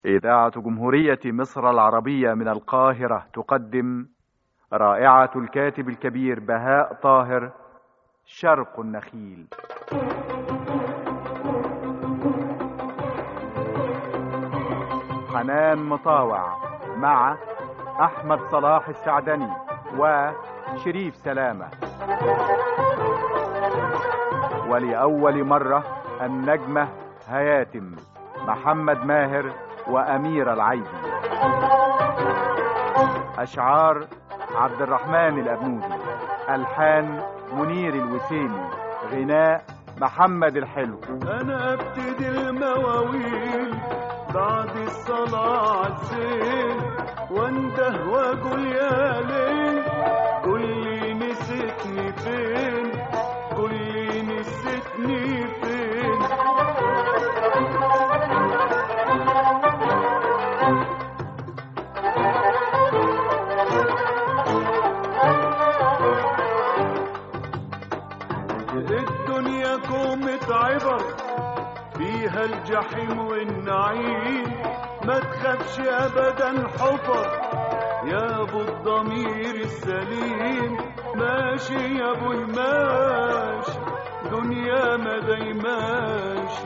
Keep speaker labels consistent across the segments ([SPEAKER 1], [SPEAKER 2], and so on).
[SPEAKER 1] إذاعة جمهورية مصر العربية من القاهرة تقدم رائعة الكاتب الكبير بهاء طاهر شرق النخيل حنان مطاوع مع أحمد صلاح السعدني وشريف سلامة ولأول مرة النجمة هياتم محمد ماهر وأمير العيدي أشعار عبد الرحمن الأبنودي ألحان منير الوسيمي غناء محمد الحلو
[SPEAKER 2] انا ابتدي المواويل بعد الصلاة عالزين وانده واقول يا ليل قول لي نسيتني فين قول لي نسيتني فين الدنيا كومة عبر فيها الجحيم والنعيم ما تخافش ابدا حفر يا ابو الضمير السليم ماشي يا ابو الماشي دنيا ما دايماشي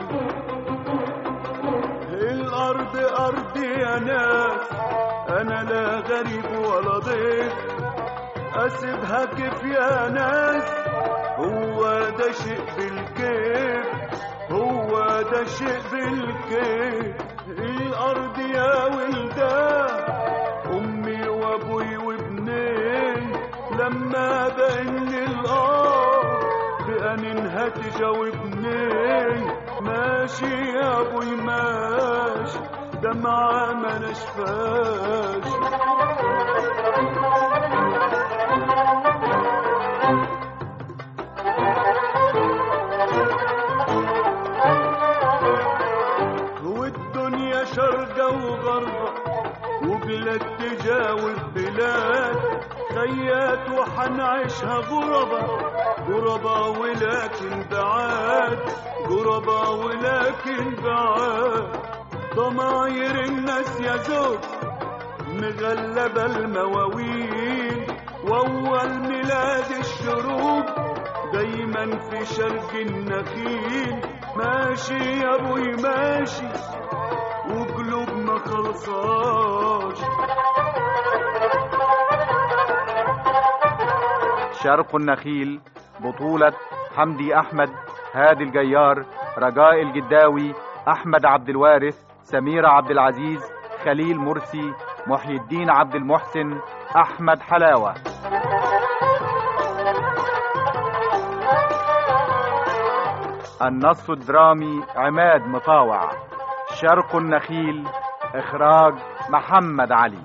[SPEAKER 2] الارض ارضي يا ناس انا لا غريب ولا ضيف اسيبها كيف يا ناس هو ده شيء بالكيف هو ده شيء بالكيف الارض يا ولدان امي وابوي وابنين لما بان الارض بانينها تجاوبني ماشي يا ابوي ماشي دمعة ما نشفاش والدنيا شرقة وغربة وبلاد تجاوب بلاد خيات وحنعيشها غربة غربة ولكن بعاد غربة ولكن بعاد ضماير الناس يا زوج مغلبة المواويل وأول ميلاد الشروق دايما في شرق النخيل ماشي يا ابوي ماشي وقلوب ما خلصاش
[SPEAKER 1] شرق النخيل بطولة حمدي أحمد هادي الجيار رجاء الجداوي أحمد عبد الوارث سميرة عبد العزيز خليل مرسي محي الدين عبد المحسن أحمد حلاوة النص الدرامي عماد مطاوع شرق النخيل إخراج محمد علي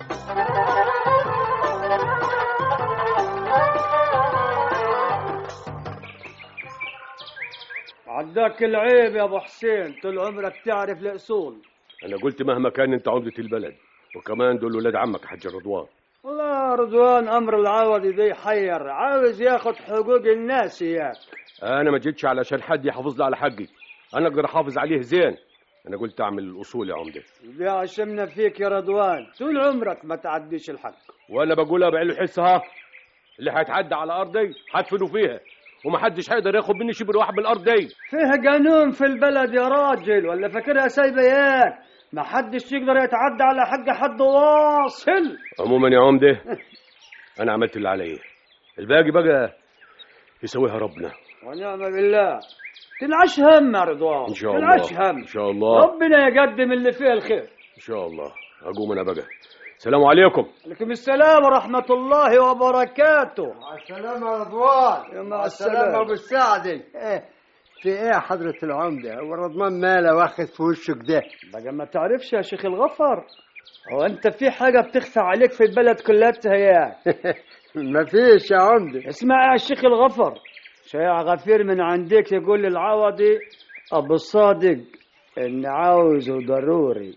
[SPEAKER 3] عداك العيب يا ابو حسين طول عمرك تعرف الاصول
[SPEAKER 4] انا قلت مهما كان انت عمدة البلد وكمان دول ولاد عمك حج رضوان
[SPEAKER 3] والله رضوان امر العوضي ذي حير عاوز ياخد حقوق الناس اياك
[SPEAKER 4] انا ما جيتش علشان حد يحافظ لي على حقي انا اقدر احافظ عليه زين انا قلت اعمل الاصول يا عمده
[SPEAKER 3] يا عشمنا فيك يا رضوان طول عمرك ما تعديش الحق
[SPEAKER 4] وانا بقولها بعلو حسها اللي هيتعدى على ارضي هدفنه فيها ومحدش هيقدر ياخد مني شبر واحد بالارض دي
[SPEAKER 3] فيه قانون في البلد يا راجل ولا فاكرها سايبه اياك ما حدش يقدر يتعدى على حق حد واصل
[SPEAKER 4] عموما يا عمده انا عملت اللي عليا الباقي بقى يسويها ربنا
[SPEAKER 3] ونعم بالله تنعش هم يا رضوان
[SPEAKER 4] ان شاء الله
[SPEAKER 3] تنعش هم
[SPEAKER 4] ان شاء الله
[SPEAKER 3] ربنا يقدم اللي فيه الخير
[SPEAKER 4] ان شاء الله اقوم انا بقى السلام عليكم
[SPEAKER 3] عليكم السلام ورحمة الله وبركاته
[SPEAKER 5] السلام يا رضوان
[SPEAKER 3] يا مع
[SPEAKER 5] السلام
[SPEAKER 3] السلامة
[SPEAKER 5] ابو السعدي ايه في ايه يا حضرة العمدة هو الرضمان ماله واخد في وشه كده
[SPEAKER 3] بقى ما تعرفش يا شيخ الغفر هو انت في حاجة بتخفى عليك في البلد كلها يا
[SPEAKER 5] مفيش يا عمدة
[SPEAKER 3] اسمع يا شيخ الغفر شيع غفير من عندك يقول للعوضي ابو الصادق ان عاوزه ضروري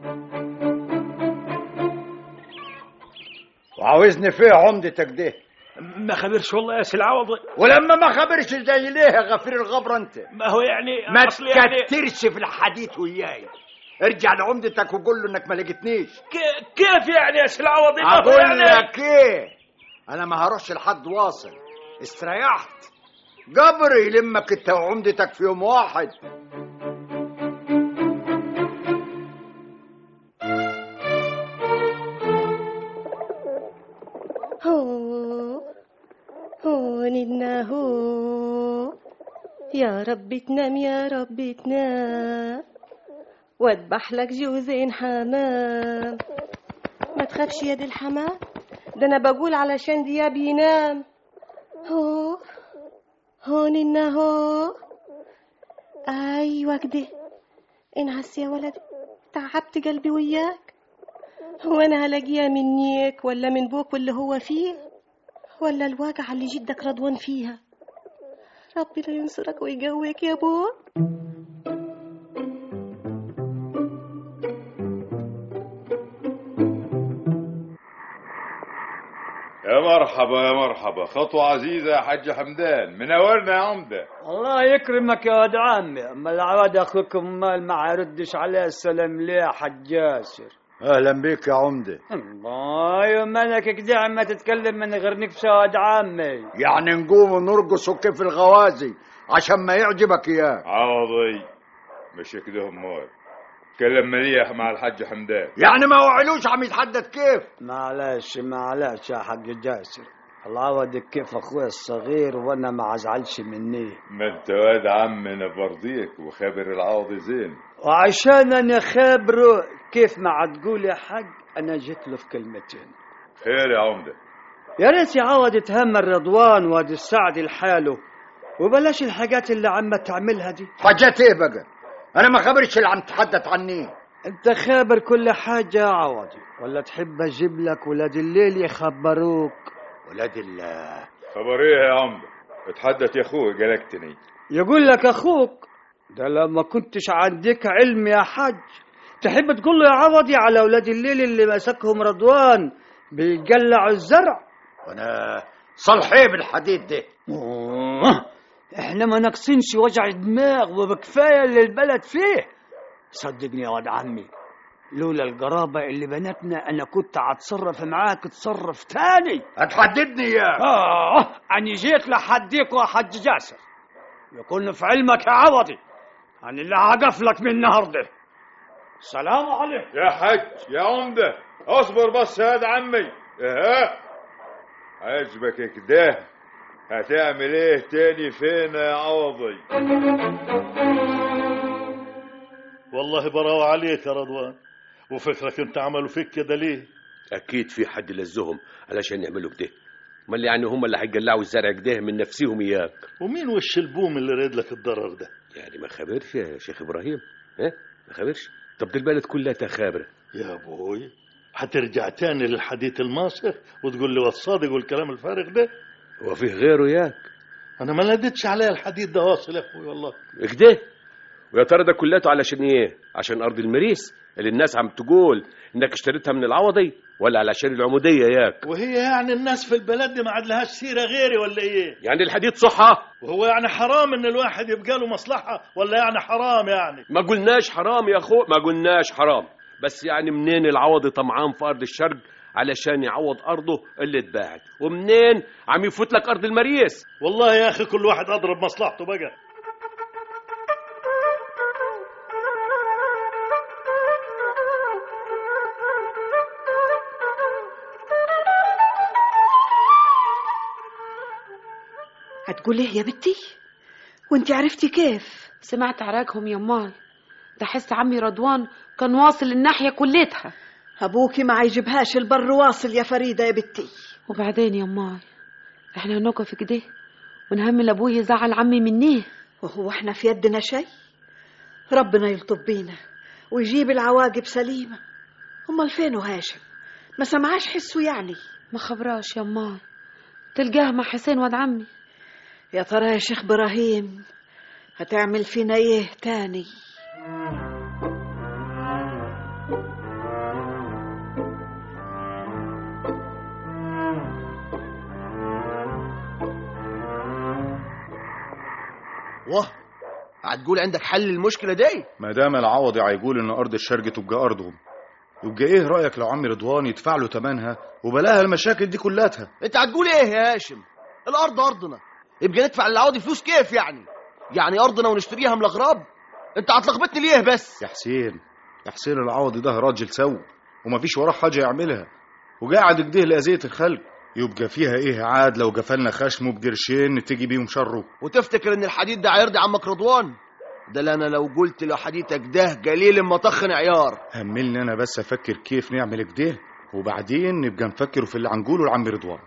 [SPEAKER 6] وعاوزني فيه عمدتك ده ما خبرش والله يا سي العوضي
[SPEAKER 7] ولما ما خبرش زي ليه يا غفير الغبره انت
[SPEAKER 6] ما هو يعني
[SPEAKER 7] ما
[SPEAKER 6] أصل يعني
[SPEAKER 7] تكترش في الحديث وياي ارجع لعمدتك وقول له انك ما لقيتنيش
[SPEAKER 6] ك- كيف يعني يا سي العوضي ما هو
[SPEAKER 7] اقول
[SPEAKER 6] يعني
[SPEAKER 7] لك ايه انا ما هروحش لحد واصل استريحت جبري يلمك انت وعمدتك في يوم واحد
[SPEAKER 8] هو هو نبنا هو يا رب تنام يا رب تنام واذبح لك جوزين حمام ما تخافش يا دي الحمام ده انا بقول علشان دياب ينام هو هون إنا هو ايوه كده انعس يا ولدي تعبت قلبي وياك هو انا هلاقيها منيك ولا من بوك واللي هو فيه ولا الواجع اللي جدك رضوان فيها ربنا ينصرك ويقويك يا بو
[SPEAKER 9] يا مرحبا يا مرحبا خطوة عزيزة يا حاج حمدان منورنا يا عمدة
[SPEAKER 3] الله يكرمك يا ولد عمي اما العواد اخوكم مال ما يردش عليه السلام ليه يا حاج ياسر
[SPEAKER 7] اهلا بيك يا عمده
[SPEAKER 3] الله يا مالك كده عم تتكلم من غير نفس يا ولد عمي
[SPEAKER 7] يعني نقوم ونرقص كيف الغوازي عشان ما يعجبك اياه
[SPEAKER 9] عوضي مش كده امال كلام مليح مع الحاج حمدان
[SPEAKER 7] يعني ما وعلوش عم يتحدث كيف
[SPEAKER 3] معلش معلش يا حاج جاسر العوض كيف اخويا الصغير وانا ما ازعلش مني
[SPEAKER 9] ما انت واد عمنا برضيك وخابر العوضي زين
[SPEAKER 3] وعشان انا خابره كيف ما عتقول يا حاج انا جيت له في كلمتين
[SPEAKER 9] خير يا عمدة
[SPEAKER 3] يا ريت يعوض يتهمل رضوان وادي السعد لحاله وبلاش الحاجات اللي عم تعملها دي
[SPEAKER 7] حاجات ايه بقى انا ما خبرش اللي عم تحدث عني
[SPEAKER 3] انت خابر كل حاجة يا عوضي ولا تحب اجيب لك ولاد الليل يخبروك
[SPEAKER 7] ولاد الله
[SPEAKER 9] خبر ايه يا عمدة اتحدث يا اخوي قلقتني
[SPEAKER 3] يقول لك اخوك ده لما كنتش عندك علم يا حاج تحب تقول له يا عوضي على ولاد الليل اللي مسكهم رضوان بيقلعوا الزرع
[SPEAKER 7] وانا صلحيه بالحديد ده
[SPEAKER 3] أوه، احنا ما ناقصينش وجع دماغ وبكفايه اللي البلد فيه صدقني يا واد عمي لولا القرابة اللي بنتنا أنا كنت هتصرف معاك تصرف تاني
[SPEAKER 7] هتحددني اياه
[SPEAKER 3] آه أنا جيت لحديك يا حج جاسر يكون في علمك يا عوضي أنا اللي هقفلك من النهاردة سلام عليكم
[SPEAKER 9] يا حج يا عمدة اصبر بس يا واد عمي اه عجبك كده هتعمل ايه تاني فينا يا عوضي
[SPEAKER 10] والله براوة عليك يا رضوان وفكرك انت عملوا فيك كده ليه
[SPEAKER 4] اكيد في حد لزهم علشان يعملوا كده امال يعني هم اللي هيقلعوا الزرع كده من نفسهم اياك
[SPEAKER 10] ومين وش البوم اللي ريد لك الضرر ده
[SPEAKER 4] يعني ما خبرش يا شيخ ابراهيم ها ما خبرش طب دي البلد كلها تخابره
[SPEAKER 10] يا ابوي هترجع تاني للحديث الماسخ وتقول لي والصادق والكلام الفارغ ده
[SPEAKER 4] هو فيه غيره ياك
[SPEAKER 10] انا ما لدتش عليها الحديث ده واصل يا اخوي والله
[SPEAKER 4] كده ويا ترى ده كلته علشان ايه عشان ارض المريس اللي الناس عم تقول انك اشتريتها من العوضي ولا علشان العموديه ياك
[SPEAKER 10] وهي يعني الناس في البلد دي ما عادلهاش سيره غيري ولا ايه
[SPEAKER 4] يعني الحديد صحه
[SPEAKER 10] وهو يعني حرام ان الواحد يبقى له مصلحه ولا يعني حرام يعني
[SPEAKER 4] ما قلناش حرام يا اخو ما قلناش حرام بس يعني منين العوضي طمعان في ارض الشرق علشان يعوض ارضه اللي اتباعت ومنين عم يفوت لك ارض المريس
[SPEAKER 10] والله يا اخي كل واحد اضرب مصلحته بقى
[SPEAKER 11] هتقول ايه يا بنتي وانت عرفتي كيف
[SPEAKER 12] سمعت عراقهم يا ماي ده حس عمي رضوان كان واصل الناحية كلتها
[SPEAKER 11] ابوكي ما عيجبهاش البر واصل يا فريده يا بنتي
[SPEAKER 12] وبعدين يا ماي احنا هنقف كده ونهمل ابوي يزعل عمي منيه
[SPEAKER 11] وهو احنا في يدنا شيء ربنا يلطف بينا ويجيب العواقب سليمه امال فين هاشم ما سمعاش حسه يعني
[SPEAKER 12] ما خبراش يا ماي تلقاه مع حسين واد عمي
[SPEAKER 11] يا ترى يا شيخ ابراهيم هتعمل فينا ايه تاني
[SPEAKER 13] واه هتقول عندك حل للمشكله دي
[SPEAKER 14] ما دام العوضي هيقول ان ارض الشرق تبقى ارضهم يبقى ايه رايك لو عم رضوان يدفع له ثمنها وبلاها المشاكل دي كلها
[SPEAKER 13] انت هتقول ايه يا هاشم الارض ارضنا يبقى ندفع للعوضي فلوس كيف يعني يعني ارضنا ونشتريها من الاغراب انت هتلخبطني ليه بس
[SPEAKER 14] يا حسين يا حسين العوضي ده راجل سوي ومفيش وراه حاجه يعملها وقاعد كده لاذيه الخلق يبقى فيها ايه عاد لو قفلنا خشمه بقرشين نتجي بيهم شره
[SPEAKER 13] وتفتكر ان الحديد ده هيرضي عمك رضوان ده لا انا لو قلت لحديدك ده قليل ما طخن عيار
[SPEAKER 14] هملني انا بس افكر كيف نعمل كده وبعدين نبقى نفكر في اللي هنقوله لعم رضوان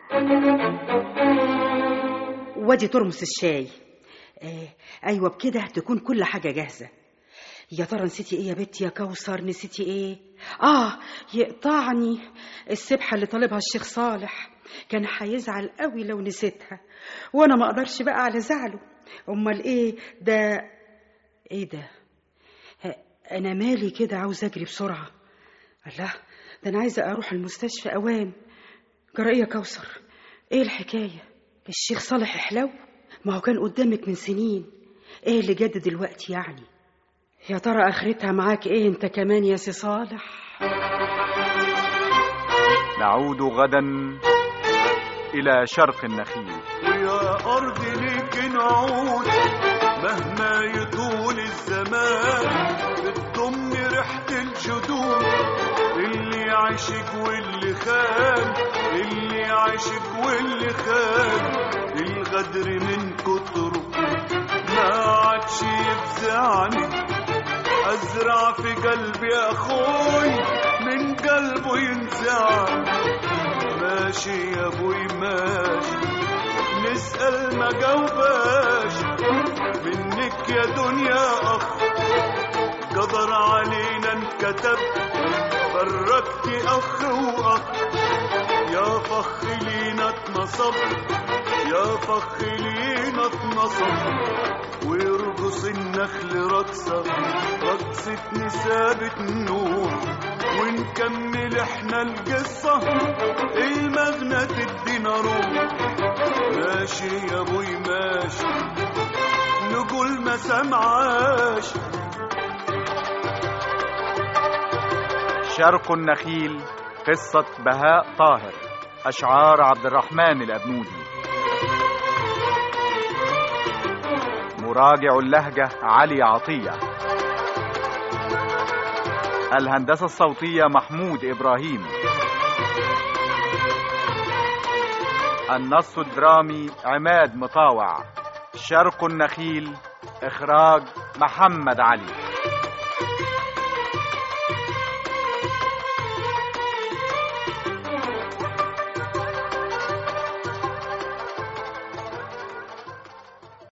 [SPEAKER 15] وادي ترمس الشاي آه ايوه بكده تكون كل حاجه جاهزه يا ترى نسيتي ايه يا بنتي يا كوثر نسيتي ايه اه يقطعني السبحه اللي طالبها الشيخ صالح كان هيزعل قوي لو نسيتها وانا ما اقدرش بقى على زعله امال ايه ده ايه ده ها، انا مالي كده عاوز اجري بسرعه الله ده انا عايزه اروح المستشفى اوام جرى ايه يا كوثر ايه الحكايه الشيخ صالح حلو ما هو كان قدامك من سنين ايه اللي جد دلوقتي يعني يا ترى اخرتها معاك ايه انت كمان يا سي صالح
[SPEAKER 1] نعود غدا إلى شرق النخيل
[SPEAKER 2] ويا أرض ليك نعود مهما يطول الزمان بتضم ريحة الجدود اللي عاشق واللي خان اللي عاشق واللي خان الغدر من كتره ما عادش يفزعني أزرع في قلبي أخوي من قلبه ينزعني ماشي يا ابوي ماشي نسأل ما جاوباش منك يا دنيا أخ قدر علينا انكتب فرقت أخ وأخ يا فخ لينا اتنصب يا فخ لينا اتنصب ويرقص النخل رقصة رقصة نسابة نوح ونكمل احنا القصة المغنى تدينا روح ماشي يا ابوي ماشي نقول ما سمعاش
[SPEAKER 1] شرق النخيل قصة بهاء طاهر أشعار عبد الرحمن الأبنودي مراجع اللهجة علي عطية الهندسة الصوتية محمود إبراهيم النص الدرامي عماد مطاوع شرق النخيل إخراج محمد علي